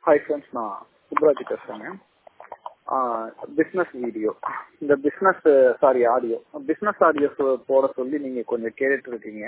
hi friends நான் சுப்ராஜ் பேசுகிறேங்க business video இந்த business sorry audio business audios போட சொல்லி நீங்கள் கொஞ்சம் கேட்டுட்டு இருக்கீங்க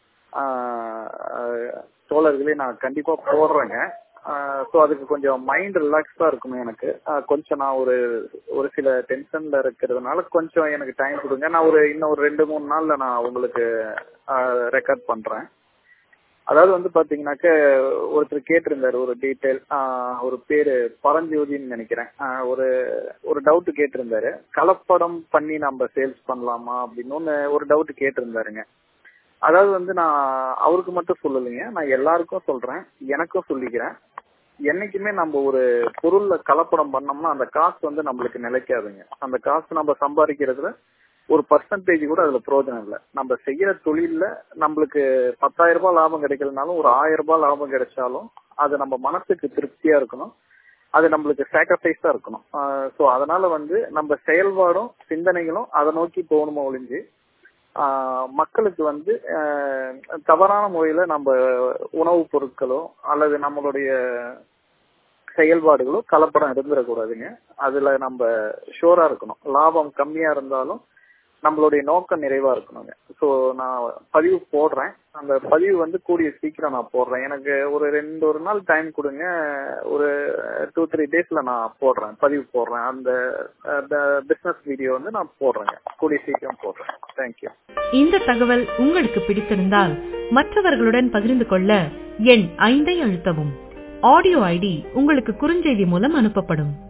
தோழர்களே நான் கண்டிப்பாக போடுறேங்க ஸோ அதுக்கு கொஞ்சம் மைண்ட் ரிலாக்ஸ்டாக இருக்கணும் எனக்கு கொஞ்சம் நான் ஒரு ஒரு சில டென்ஷனில் இருக்கிறதுனால கொஞ்சம் எனக்கு டைம் கொடுங்க நான் ஒரு இன்னும் ஒரு ரெண்டு மூணு நாளில் நான் உங்களுக்கு ரெக்கார்ட் பண்ணுறேன் அதாவது வந்து பாத்தீங்கன்னாக்க ஒருத்தர் கேட்டிருந்தாரு ஒரு டீட்டெயில் ஒரு பேரு பரஞ்சோதின்னு நினைக்கிறேன் ஒரு ஒரு டவுட் கேட்டிருந்தாரு கலப்படம் பண்ணி நம்ம சேல்ஸ் பண்ணலாமா அப்படின்னு ஒன்று ஒரு டவுட் கேட்டிருந்தாருங்க அதாவது வந்து நான் அவருக்கு மட்டும் சொல்லலைங்க நான் எல்லாருக்கும் சொல்றேன் எனக்கும் சொல்லிக்கிறேன் என்னைக்குமே நம்ம ஒரு பொருள்ல கலப்படம் பண்ணோம்னா அந்த காசு வந்து நம்மளுக்கு நிலைக்காதுங்க அந்த காசு நம்ம சம்பாதிக்கிறதுல ஒரு பர்சன்டேஜ் கூட அதுல பிரயோஜனம் இல்லை நம்ம செய்யற தொழில்ல நம்மளுக்கு பத்தாயிரம் ரூபாய் லாபம் கிடைக்கலனாலும் ஒரு ஆயிரம் ரூபாய் லாபம் கிடைச்சாலும் அது நம்ம மனசுக்கு திருப்தியா இருக்கணும் அது நம்மளுக்கு சாக்ரிஃபைஸா இருக்கணும் ஸோ அதனால வந்து நம்ம செயல்பாடும் சிந்தனைகளும் அதை நோக்கி போகணுமோ ஒழிஞ்சு மக்களுக்கு வந்து தவறான முறையில நம்ம உணவுப் பொருட்களோ அல்லது நம்மளுடைய செயல்பாடுகளோ கலப்படம் இருந்துடக்கூடாதுங்க அதுல நம்ம ஷோரா இருக்கணும் லாபம் கம்மியா இருந்தாலும் நம்மளுடைய நோக்கம் நிறைவா இருக்கணுங்க ஸோ நான் பதிவு போடுறேன் அந்த பதிவு வந்து கூடிய சீக்கிரம் நான் போடுறேன் எனக்கு ஒரு ரெண்டு ஒரு நாள் டைம் கொடுங்க ஒரு டூ த்ரீ டேஸ்ல நான் போடுறேன் பதிவு போடுறேன் அந்த பிசினஸ் வீடியோ வந்து நான் போடுறேங்க கூடிய சீக்கிரம் போடுறேன் தேங்க்யூ இந்த தகவல் உங்களுக்கு பிடித்திருந்தால் மற்றவர்களுடன் பகிர்ந்து கொள்ள எண் ஐந்தை அழுத்தவும் ஆடியோ ஐடி உங்களுக்கு குறுஞ்செய்தி மூலம் அனுப்பப்படும்